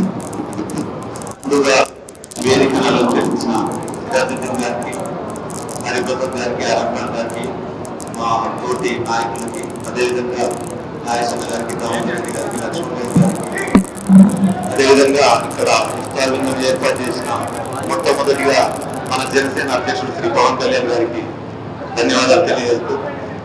ముందుగా వేదికను అలంకరించిన సిద్ధార్థం గారికి హరిభద్రం గారికి ఆరంభం గారికి మా తోటి నాయకులకి అదేవిధంగా నాగేశ్వర గారికి దామోదరెడ్డి గారికి లక్ష్మణ్ గారికి అదేవిధంగా ఇక్కడ ఇఫ్తార్ విందు ఏర్పాటు చేసిన మొట్టమొదటిగా మన జనసేన అధ్యక్షుడు శ్రీ పవన్ కళ్యాణ్ గారికి ధన్యవాదాలు తెలియజేస్తూ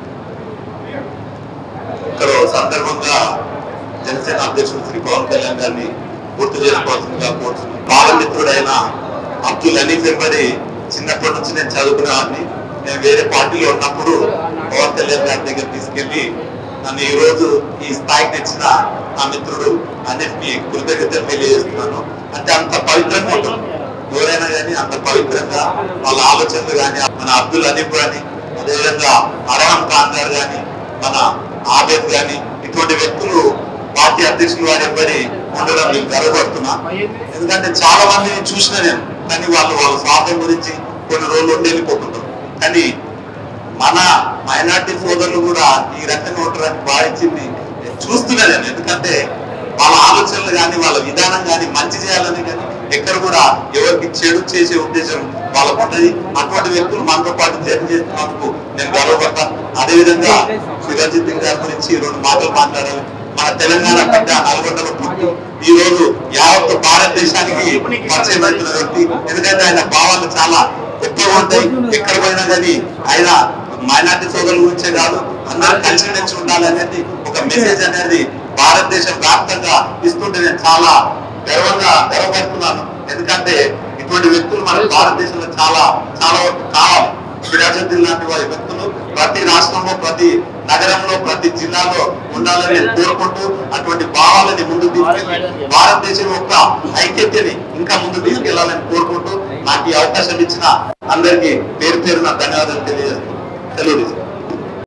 ఇక్కడ ఓ సందర్భంగా జనసేన అధ్యక్షుడు శ్రీ పవన్ కళ్యాణ్ గారిని గుర్తు చేసుకోవాల్సిందిగా కోరుతున్నాను బాలమిత్రుడైన అబ్దుల్ హనీఫ్ వెంబడి చిన్నప్పటి నుంచి నేను చదువుకునేవాడిని నేను వేరే పార్టీలో ఉన్నప్పుడు పవన్ కళ్యాణ్ గారి దగ్గర తీసుకెళ్లి నన్ను ఈ రోజు ఈ స్థాయికి తెచ్చిన నా మిత్రుడు అన్నిటిని కృతజ్ఞతలు తెలియజేస్తున్నాను అంటే అంత పవిత్రంగా ఉంటుంది ఎవరైనా కానీ అంత పవిత్రంగా వాళ్ళ ఆలోచనలు కానీ మన అబ్దుల్ హనీఫ్ కానీ అదేవిధంగా అరహం ఖాన్ గారు కానీ మన ఆబేద్ గాని ఇటువంటి వ్యక్తులు పార్టీ అధ్యక్షులు వారి ఎవ్వరి ఉండడం నేను గర్వపడుతున్నా ఎందుకంటే చాలా మందిని చూసిన నేను కానీ వాళ్ళు వాళ్ళ స్వార్థం గురించి కొన్ని రోజులు ఉండి వెళ్ళిపోతుంటారు కానీ మన మైనార్టీ సోదరులు కూడా ఈ రకంగా ఉంటారని భావించింది నేను చూస్తున్నా నేను ఎందుకంటే వాళ్ళ ఆలోచనలు కానీ వాళ్ళ విధానం కానీ మంచి చేయాలని కానీ ఎక్కడ కూడా ఎవరికి చెడు చేసే ఉద్దేశం వాళ్ళకు ఉంటది అటువంటి వ్యక్తులు మనతో పాటు జర్నీ చేస్తున్నందుకు నేను గర్వపడతా అదేవిధంగా సిరాజిత్ గారి గురించి రెండు మాటలు మాట్లాడాలి మన తెలంగాణ బిడ్డ నల్గొండలో పుట్టి ఈ రోజు యావత్ భారతదేశానికి పరిచయం అవుతున్న వ్యక్తి ఎందుకంటే ఆయన భావాలు చాలా ఎక్కువ ఉంటాయి ఎక్కడ పోయినా కానీ ఆయన మైనార్టీ సోదరుల గురించే కాదు అందరూ కలిసి మెలిసి ఉండాలి అనేది ఒక మెసేజ్ అనేది భారతదేశం వ్యాప్తంగా ఇస్తుంటే నేను చాలా గర్వంగా గర్వపడుతున్నాను ఎందుకంటే ఇటువంటి వ్యక్తులు మన భారతదేశంలో చాలా చాలా వరకు కావాలి సిరాజుద్దీన్ లాంటి వారి వ్యక్తులు ప్రతి రాష్ట్రంలో ప్రతి నగరంలో ప్రతి జిల్లాలో ఉండాలని నేను కోరుకుంటూ అటువంటి భావాలని ముందుకు తీసుకెళ్ళి భారతదేశం యొక్క ఐక్యతని ఇంకా ముందుకు తీసుకెళ్లాలని కోరుకుంటూ నాకు ఈ అవకాశం ఇచ్చిన అందరికీ పేరు పేరున ధన్యవాదాలు తెలియజేస్తున్నాను సెలవు తీసుకుంటాను.